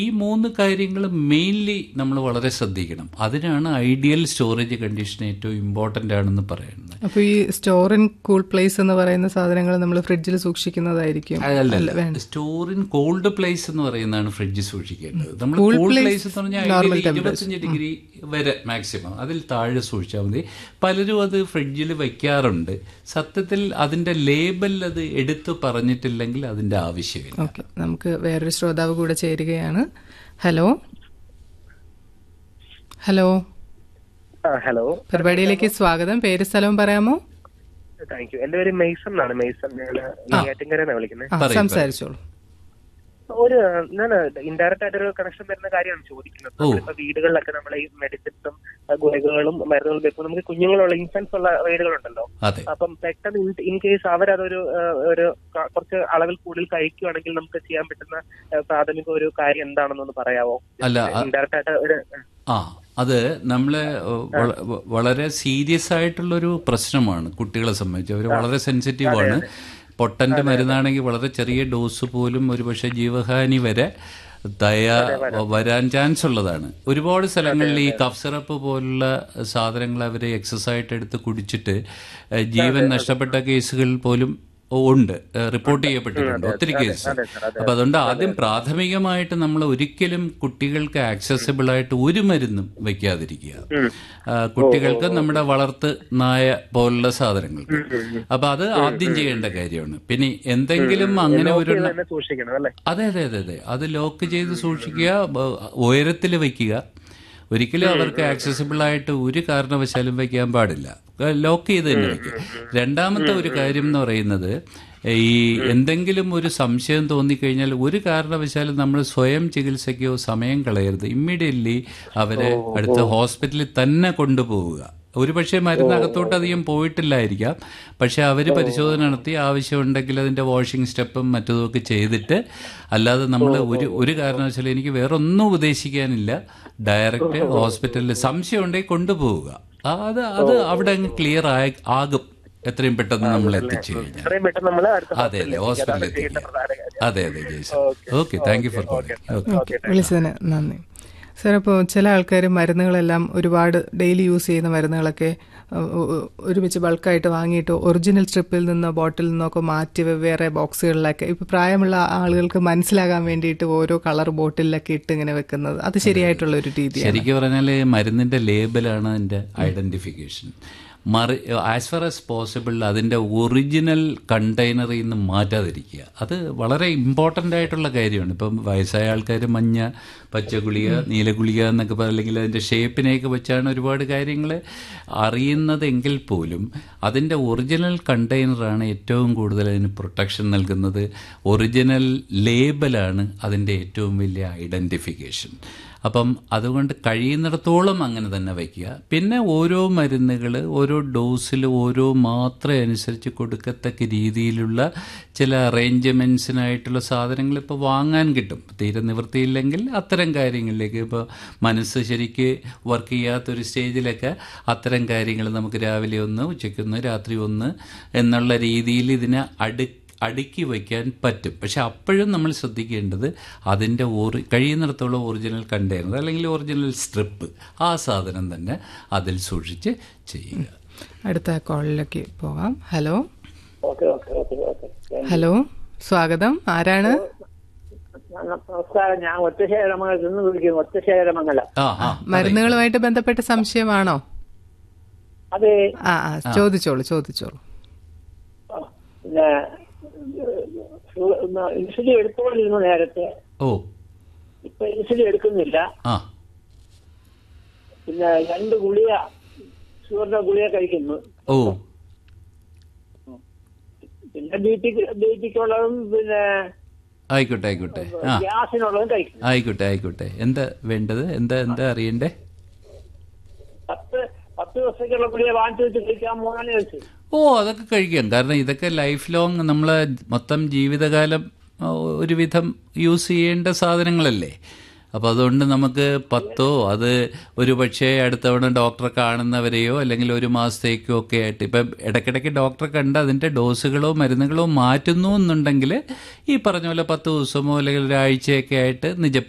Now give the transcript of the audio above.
ഈ മൂന്ന് കാര്യങ്ങൾ മെയിൻലി നമ്മൾ വളരെ ശ്രദ്ധിക്കണം അതിനാണ് ഐഡിയൽ സ്റ്റോറേജ് കണ്ടീഷൻ ഏറ്റവും ഇമ്പോർട്ടൻ്റ് ആണെന്ന് പറയുന്നത് അപ്പൊ ഈ സ്റ്റോർ ഇൻ കൂൾ പ്ലേസ് എന്ന് പറയുന്ന സാധനങ്ങൾ നമ്മൾ ഫ്രിഡ്ജിൽ സൂക്ഷിക്കുന്നതായിരിക്കും അല്ല സ്റ്റോർ ഇൻ കോൾഡ് പ്ലേസ് എന്ന് പറയുന്നതാണ് ഫ്രിഡ്ജ് സൂക്ഷിക്കേണ്ടത് നമ്മൾ കൂൾ പ്ലേസ് എന്ന് പറഞ്ഞാൽ ideally ഇരുപത്തഞ്ച് ഡിഗ്രി വരെ മാക്സിമം അതിൽ താഴെ സൂക്ഷിച്ചാൽ മതി പലരും അത് ഫ്രിഡ്ജിൽ വയ്ക്കാറുണ്ട് സത്യത്തിൽ അതിന്റെ ലേബൽ അത് എടുത്തു പറഞ്ഞിട്ടില്ലെങ്കിൽ അതിന്റെ ആവശ്യമില്ല ഓക്കെ നമുക്ക് വേറൊരു ശ്രോതാവ് കൂടെ ചേരുകയാണ് ഹലോ ഹലോ ആ ഹലോ പരിപാടിയിലേക്ക് സ്വാഗതം പേര് സ്ഥലവും പറയാമോ താങ്ക് യു എന്റെ പേര് മെയ്സൺ എന്നാണ് മെയ്സൺ ഞാൻ നെയ്യാറ്റിൻകരന്നാണ് വിളിക്കുന്നത് ആ സംസാരിച്ചോളൂ ഒരു ഞാൻ ഇൻഡയറക്റ്റ് ആയിട്ടൊരു കണക്ഷൻ വരുന്ന കാര്യമാണ് ചോദിക്കുന്നത് നമ്മളിപ്പോ വീടുകളിലൊക്കെ നമ്മൾ ഈ മെഡിസിൻസും ഗുളികകളും മരുന്നുകളും വെക്കും നമുക്ക് കുഞ്ഞുങ്ങളുള്ള ഇൻഫൻസ് ഉള്ള വീടുകളുണ്ടല്ലോ അതെ അപ്പം പെട്ടെന്ന് ഇൻ കേസ് അവരതൊരു ആ, ഒരു ക- കുറച്ച് അളവിൽ കൂടുതൽ കഴിക്കുവാണെങ്കിൽ നമുക്ക് ചെയ്യാൻ പറ്റുന്ന ആ, പ്രാഥമിക ഒരു കാര്യം എന്താണെന്നൊന്ന് പറയാവോ അല്ല, അ- ഇൻഡയറക്റ്റ് ആയിട്ട് ഒരു ആ അത് നമ്മളെ ഏഹ്, വള- വ- വളരെ സീരിയസ് ആയിട്ടുള്ളൊരു പ്രശ്നമാണ് കുട്ടികളെ സംബന്ധിച്ച് അവർ വളരെ സെൻസിറ്റീവ് ആണ് പൊട്ടന്റെ മരുന്നാണെങ്കിൽ വളരെ ചെറിയ ഡോസ് പോലും ഒരുപക്ഷെ ജീവഹാനി വരെ ദയ വരാൻ ചാൻസ് ഉള്ളതാണ് ഒരുപാട് സ്ഥലങ്ങളിൽ ഈ കഫ് സിറപ്പ് പോലുള്ള സാധനങ്ങൾ അവർ എക്സസ് ആയിട്ട് എടുത്ത് കുടിച്ചിട്ട് ഏഹ്, ജീവൻ നഷ്ടപ്പെട്ട കേസുകൾ പോലും ഉണ്ട് ഏഹ്, റിപ്പോർട്ട് ചെയ്യപ്പെട്ടിട്ടുണ്ട് ഒത്തിരി കേസ് അപ്പൊ അതുകൊണ്ട് ആദ്യം പ്രാഥമികമായിട്ട് നമ്മൾ ഒരിക്കലും കുട്ടികൾക്ക് ആക്സസിബിൾ ആയിട്ട് ഒരു മരുന്നും വെക്കാതിരിക്കുക ആ, കുട്ടികൾക്ക് നമ്മുടെ വളർത്ത് നായ പോലുള്ള സാധനങ്ങൾക്ക് അപ്പൊ അത് ആദ്യം ചെയ്യേണ്ട കാര്യമാണ് പിന്നെ എന്തെങ്കിലും അങ്ങനെ ഒരു തന്നെ സൂക്ഷിക്കണം അല്ലേ അതെ അതെ അതെ അതെ അത് ലോക്ക് ചെയ്ത് സൂക്ഷിക്കുക ഉയരത്തിൽ വെക്കുക ഒരിക്കലും അവർക്ക് ആക്സസിബിൾ ആയിട്ട് ഒരു കാരണവശാലും വെക്കാൻ പാടില്ല ലോക്ക് ചെയ്ത് തന്നെ വെക്കുക രണ്ടാമത്തെ ഒരു കാര്യം എന്ന് പറയുന്നത് ഈ എന്തെങ്കിലും ഒരു സംശയം തോന്നിക്കഴിഞ്ഞാൽ ഒരു കാരണവശാലും നമ്മൾ സ്വയം ചികിത്സയ്ക്കോ സമയം കളയരുത് ഇമ്മീഡിയറ്റ്ലി അവരെ അടുത്ത ഹോസ്പിറ്റലിൽ തന്നെ കൊണ്ടുപോവുക ഒരുപക്ഷെ മരുന്ന് അകത്തോട്ട് അധികം പോയിട്ടില്ലായിരിക്കാം പക്ഷെ അവർ പരിശോധന നടത്തി ആവശ്യമുണ്ടെങ്കിൽ അതിന്റെ വാഷിംഗ് സ്റ്റെപ്പും മറ്റതുമൊക്കെ ചെയ്തിട്ട് അല്ലാതെ നമ്മൾ ഒരു ഒരു കാരണവശാലും എനിക്ക് വേറെ ഒന്നും ഉപദേശിക്കാനില്ല ഡയറക്റ്റ് ഹോസ്പിറ്റലിൽ സംശയം ഉണ്ടെങ്കിൽ കൊണ്ടുപോവുക ആ, അത് അത് അവിടെ അങ്ങ് ക്ലിയർ ആകും എത്രയും പെട്ടെന്ന് നമ്മൾ എത്തിച്ചു കഴിഞ്ഞാൽ എത്രയും പെട്ടെന്ന് നമ്മൾ അടുത്ത അതെ അതെ ഹോസ്പിറ്റലിൽ എത്തിക്കുക അതെ അതെ Jaison okay thank you for calling okay okay വിളിച്ചതിന് നന്ദി സാർ അപ്പോൾ ചില ആൾക്കാർ മരുന്നുകളെല്ലാം ഒരുപാട് ഡെയിലി യൂസ് ചെയ്യുന്ന മരുന്നുകളൊക്കെ ഉ- ഉ- ഒരുമിച്ച് ബൾക്കായിട്ട് വാങ്ങിയിട്ട് ഒറിജിനൽ സ്ട്രിപ്പിൽ നിന്നോ ബോട്ടിൽ നിന്നൊക്കെ മാറ്റി വെവ്വേറെ ബോക്സുകളിലൊക്കെ ഇപ്പോൾ പ്രായമുള്ള ആളുകൾക്ക് മനസ്സിലാകാൻ വേണ്ടിയിട്ട് ഓരോ കളർ ബോട്ടിലൊക്കെ ഇട്ട് ഇങ്ങനെ വെക്കുന്നത് അത് ശരിയായിട്ടുള്ള ഒരു രീതിയാണ് ശരിക്കും പറഞ്ഞാൽ മരുന്നിന്റെ ലേബലാണ് അതിന്റെ ഐഡന്റിഫിക്കേഷൻ മറി ആസ് ഫാർ ആസ് പോസിബിൾ അതിന്റെ ഒറിജിനൽ കണ്ടെയ്നറിൽ നിന്ന് മാറ്റാതിരിക്കുക അത് വളരെ ഇമ്പോർട്ടൻ്റ് ആയിട്ടുള്ള കാര്യമാണ് ഇപ്പം വയസ്സായ ആൾക്കാർ മഞ്ഞ പച്ച ഗുളിക നീല ഗുളിക എന്നൊക്കെ പറ- അല്ലെങ്കിൽ അതിന്റെ ഷേപ്പിനെയൊക്കെ വെച്ചാണ് ഒരുപാട് കാര്യങ്ങൾ അറിയുന്നതെങ്കിൽ പോലും അതിന്റെ ഒറിജിനൽ കണ്ടെയ്നറാണ് ഏറ്റവും കൂടുതൽ അതിന് പ്രൊട്ടക്ഷൻ നൽകുന്നത് ഒറിജിനൽ ലേബലാണ് അതിന്റെ ഏറ്റവും വലിയ ഐഡന്റിഫിക്കേഷൻ അപ്പം അതുകൊണ്ട് കഴിയുന്നിടത്തോളം അങ്ങനെ തന്നെ വയ്ക്കുക പിന്നെ ഓരോ മരുന്നുകൾ ഓരോ ഡോസിൽ ഓരോ മാത്ര അനുസരിച്ച് കൊടുക്കത്തക്ക രീതിയിലുള്ള ചില അറേഞ്ച്മെൻറ്റ്സിനായിട്ടുള്ള സാധനങ്ങൾ ഇപ്പോൾ വാങ്ങാൻ കിട്ടും തീരെ നിവൃത്തിയില്ലെങ്കിൽ അത്തരം കാര്യങ്ങളിലേക്ക് ഇപ്പോൾ മനസ്സ് ശരിക്ക് വർക്ക് ചെയ്യാത്തൊരു സ്റ്റേജിലൊക്കെ അത്തരം കാര്യങ്ങൾ നമുക്ക് രാവിലെ ഒന്ന് ഉച്ചയ്ക്കൊന്ന് രാത്രി ഒന്ന് എന്നുള്ള രീതിയിൽ ഇതിനെ അടു അടുക്കി വയ്ക്കാൻ പറ്റും പക്ഷെ അപ്പോഴും നമ്മൾ ശ്രദ്ധിക്കേണ്ടത് അതിൻ്റെ ഓറി കഴിയുന്നിടത്തോളം ഒറിജിനൽ കണ്ടെയ്നർ അല്ലെങ്കിൽ ഒറിജിനൽ സ്ട്രിപ്പ് ആ സാധനം തന്നെ അതിൽ സൂക്ഷിച്ച് ചെയ്യുക അടുത്ത കോളിലേക്ക് പോകാം hello okay okay okay okay hello സ്വാഗതം ആരാണ് നമസ്കാരം ഞാൻ ഒറ്റശേഖരമംഗലത്ത് നിന്ന് വിളിക്കുന്നു ഒറ്റശേഖരമംഗലം ആ ആ മരുന്നുകളുമായിട്ട് ബന്ധപ്പെട്ട സംശയമാണോ അത് ആ ആ ചോദിച്ചോളൂ ചോദിച്ചോളൂ പിന്നെ ഇൻസുലിൻ എടുത്തുകൊണ്ടിരുന്നു നേരത്തെ ഓ ഇപ്പൊ ഇൻസുലിൻ എടുക്കുന്നില്ല ആ പിന്നെ രണ്ട് ഗുളിക ഷുഗറിന്റെ ഗുളിക കഴിക്കുന്നു ഓ പിന്നെ ബി പി ബി പിക്കുള്ളതും പിന്നെ ആയിക്കോട്ടെ ആയിക്കോട്ടെ ആ ഗ്യാസിനുള്ളതും കഴിക്കുന്നു ആയിക്കോട്ടെ ആയിക്കോട്ടെ എന്താ വേണ്ടത് എന്താ എന്താ അറിയണ്ടേ പത്ത് പത്ത് ദിവസത്തേക്കുള്ള ഗുളിക വാങ്ങിച്ചു വെച്ച് കഴിക്കാൻ മൂന്നാല് ദിവസം ഓ അതൊക്കെ കഴിക്കാം കാരണം ഇതൊക്കെ ലൈഫ് ലോങ് നമ്മളെ മൊത്തം ജീവിതകാലം ആ, ഒരുവിധം യൂസ് ചെയ്യേണ്ട സാധനങ്ങളല്ലേ അപ്പോൾ അതുകൊണ്ട് നമുക്ക് പത്തോ അത് ഒരു പക്ഷേ അടുത്ത തവണ ഡോക്ടറെ കാണുന്നവരെയോ അല്ലെങ്കിൽ ഒരു മാസത്തേക്കോ ഒക്കെ ആയിട്ട് ഇപ്പം ഇടയ്ക്കിടയ്ക്ക് ഡോക്ടറെ കണ്ട് അതിൻ്റെ ഡോസുകളോ മരുന്നുകളോ മാറ്റുന്നു എന്നുണ്ടെങ്കിൽ ഈ പറഞ്ഞ പോലെ പത്ത് ദിവസമോ അല്ലെങ്കിൽ ഒരാഴ്ചയൊക്കെ ആയിട്ട് നിജ